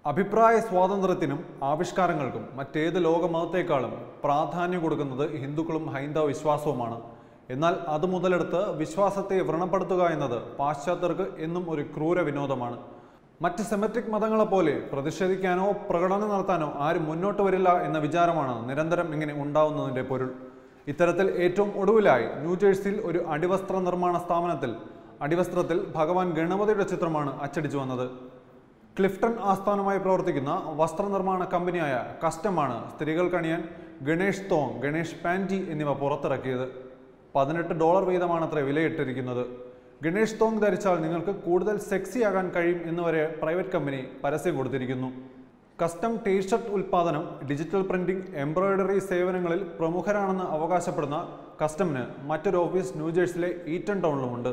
അഭിപ്രായ സ്വാതന്ത്ര്യത്തിനും ആവിഷ്കാരങ്ങൾക്കും മറ്റേത് ലോകമതത്തേക്കാളും പ്രാധാന്യം കൊടുക്കുന്നത് ഹിന്ദുക്കളും ഹൈന്ദവ വിശ്വാസവുമാണ് എന്നാൽ അത് മുതലെടുത്ത് വിശ്വാസത്തെ വ്രണപ്പെടുത്തുക എന്നത് പാശ്ചാത്യർക്ക് എന്നും ഒരു ക്രൂര വിനോദമാണ് മറ്റ് സെമറ്റിക് മതങ്ങളെപ്പോലെ പ്രതിഷേധിക്കാനോ പ്രകടനം നടത്താനോ ആരും മുന്നോട്ട് വരില്ല എന്ന വിചാരമാണ് നിരന്തരം ഇങ്ങനെ ഉണ്ടാവുന്നതിൻ്റെ പൊരുൾ ഇത്തരത്തിൽ ഏറ്റവും ഒടുവിലായി ന്യൂജേഴ്സിയിൽ ഒരു അടിവസ്ത്ര നിർമ്മാണ സ്ഥാപനത്തിൽ അടിവസ്ത്രത്തിൽ ഭഗവാൻ ഗണപതിയുടെ ചിത്രമാണ് അച്ചടിച്ചു വന്നത് ക്ലിഫ്റ്റൺ ആസ്ഥാനമായി പ്രവർത്തിക്കുന്ന വസ്ത്രനിർമ്മാണ കമ്പനിയായ കസ്റ്റമാണ് സ്ത്രീകൾക്കണിയാൻ ഗണേഷ് തോങ് ഗണേഷ് പാൻറ്റി എന്നിവ പുറത്തിറക്കിയത് പതിനെട്ട് ഡോളർ വീതമാണത്രേ വിലയിട്ടിരിക്കുന്നത് ഗണേഷ് തോങ് ധരിച്ചാൽ നിങ്ങൾക്ക് കൂടുതൽ സെക്സി ആകാൻ കഴിയും എന്നുവരെ പ്രൈവറ്റ് കമ്പനി പരസ്യം കൊടുത്തിരിക്കുന്നു കസ്റ്റം ടീഷർട്ട് ഉൽപ്പാദനം ഡിജിറ്റൽ പ്രിന്റിംഗ് എംബ്രോയിഡറി സേവനങ്ങളിൽ പ്രമുഖരാണെന്ന് അവകാശപ്പെടുന്ന കസ്റ്റമിന് മറ്റൊരു ഓഫീസ് ന്യൂജേഴ്സിലെ ഈറ്റൺ ടൗണിലുമുണ്ട്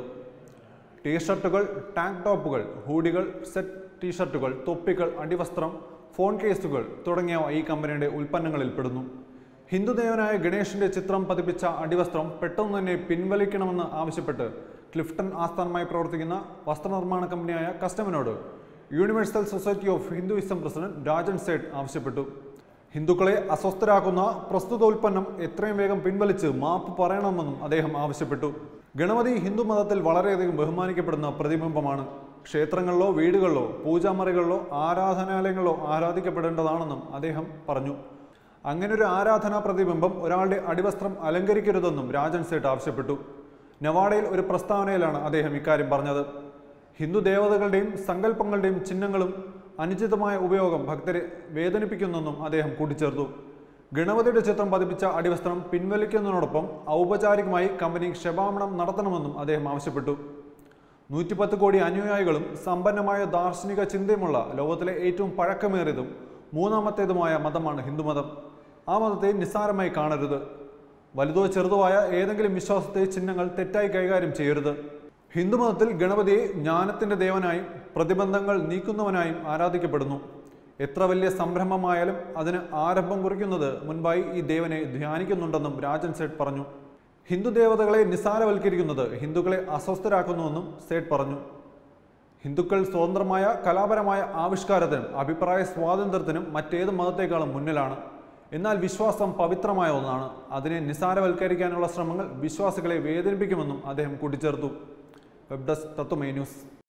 ടീഷർട്ടുകൾ ടാങ്ക് ടോപ്പുകൾ ഹൂഡികൾ സെറ്റ് ടീഷർട്ടുകൾ തൊപ്പികൾ അടിവസ്ത്രം ഫോൺ കേസുകൾ തുടങ്ങിയവ ഈ കമ്പനിയുടെ ഉൽപ്പന്നങ്ങളിൽ പെടുന്നു ഹിന്ദുദേവനായ ഗണേഷിന്റെ ചിത്രം പതിപ്പിച്ച അടിവസ്ത്രം പെട്ടെന്ന് തന്നെ പിൻവലിക്കണമെന്ന് ആവശ്യപ്പെട്ട് ക്ലിഫ്റ്റൺ ആസ്ഥാനമായി പ്രവർത്തിക്കുന്ന വസ്ത്രനിർമ്മാണ കമ്പനിയായ കസ്റ്റമിനോട് universal society of Hinduism president Rajan Zed ആവശ്യപ്പെട്ടു ഹിന്ദുക്കളെ അസ്വസ്ഥരാക്കുന്ന പ്രസ്തുത ഉൽപ്പന്നം എത്രയും വേഗം പിൻവലിച്ച് മാപ്പ് പറയണമെന്നും അദ്ദേഹം ആവശ്യപ്പെട്ടു ഗണപതി ഹിന്ദു മതത്തിൽ വളരെയധികം ബഹുമാനിക്കപ്പെടുന്ന പ്രതിബിംബമാണ് ക്ഷേത്രങ്ങളിലോ വീടുകളിലോ പൂജാമറികളിലോ ആരാധനാലയങ്ങളിലോ ആരാധിക്കപ്പെടേണ്ടതാണെന്നും അദ്ദേഹം പറഞ്ഞു അങ്ങനൊരു ആരാധനാ പ്രതിബിംബം ഒരാളുടെ അടിവസ്ത്രം അലങ്കരിക്കരുതെന്നും രാജൻ സേഠ് ആവശ്യപ്പെട്ടു നവാഡയിൽ ഒരു പ്രസ്താവനയിലാണ് അദ്ദേഹം ഇക്കാര്യം പറഞ്ഞത് ഹിന്ദു ദേവതകളുടെയും സങ്കല്പങ്ങളുടെയും ചിഹ്നങ്ങളും അനുചിതമായ ഉപയോഗം ഭക്തരെ വേദനിപ്പിക്കുന്നെന്നും അദ്ദേഹം കൂട്ടിച്ചേർത്തു ഗണപതിയുടെ ചിത്രം പതിപ്പിച്ച അടിവസ്ത്രം പിൻവലിക്കുന്നതിനോടൊപ്പം ഔപചാരികമായി കമ്പനി ക്ഷമാപണം നടത്തണമെന്നും അദ്ദേഹം ആവശ്യപ്പെട്ടു നൂറ്റിപ്പത്ത് കോടി അനുയായികളും സമ്പന്നമായ ദാർശനിക ചിന്തയുമുള്ള ലോകത്തിലെ ഏറ്റവും പഴക്കമേറിയതും മൂന്നാമത്തേതുമായ മതമാണ് ഹിന്ദുമതം ആ മതത്തെ നിസ്സാരമായി കാണരുത് വലുതോ ചെറുതോ ആയ ഏതെങ്കിലും വിശ്വാസത്തെ ചിഹ്നങ്ങൾ തെറ്റായി കൈകാര്യം ചെയ്യരുത് ഹിന്ദുമതത്തിൽ ഗണപതിയെ ജ്ഞാനത്തിന്റെ ദേവനായും പ്രതിബന്ധങ്ങൾ നീക്കുന്നവനായും ആരാധിക്കപ്പെടുന്നു എത്ര വലിയ സംരംഭമായാലും അതിന് ആരംഭം കുറിക്കുന്നത് മുൻപായി ഈ ദേവനെ ധ്യാനിക്കുന്നുണ്ടെന്നും രാജൻ സേഠ് പറഞ്ഞു ഹിന്ദു ദേവതകളെ നിസ്സാരവൽക്കരിക്കുന്നത് ഹിന്ദുക്കളെ അസ്വസ്ഥരാക്കുന്നുവെന്നും സേഠ് പറഞ്ഞു ഹിന്ദുക്കൾ സ്വതന്ത്രമായ കലാപരമായ ആവിഷ്കാരത്തിനും അഭിപ്രായ സ്വാതന്ത്ര്യത്തിനും മറ്റേത് മതത്തെക്കാളും മുന്നിലാണ് എന്നാൽ വിശ്വാസം പവിത്രമായ ഒന്നാണ് അതിനെ നിസ്സാരവൽക്കരിക്കാനുള്ള ശ്രമങ്ങൾ വിശ്വാസികളെ വേദനിപ്പിക്കുമെന്നും അദ്ദേഹം കൂട്ടിച്ചേർത്തു വെബ് ഡെസ്ക് തത്വമേ ന്യൂസ്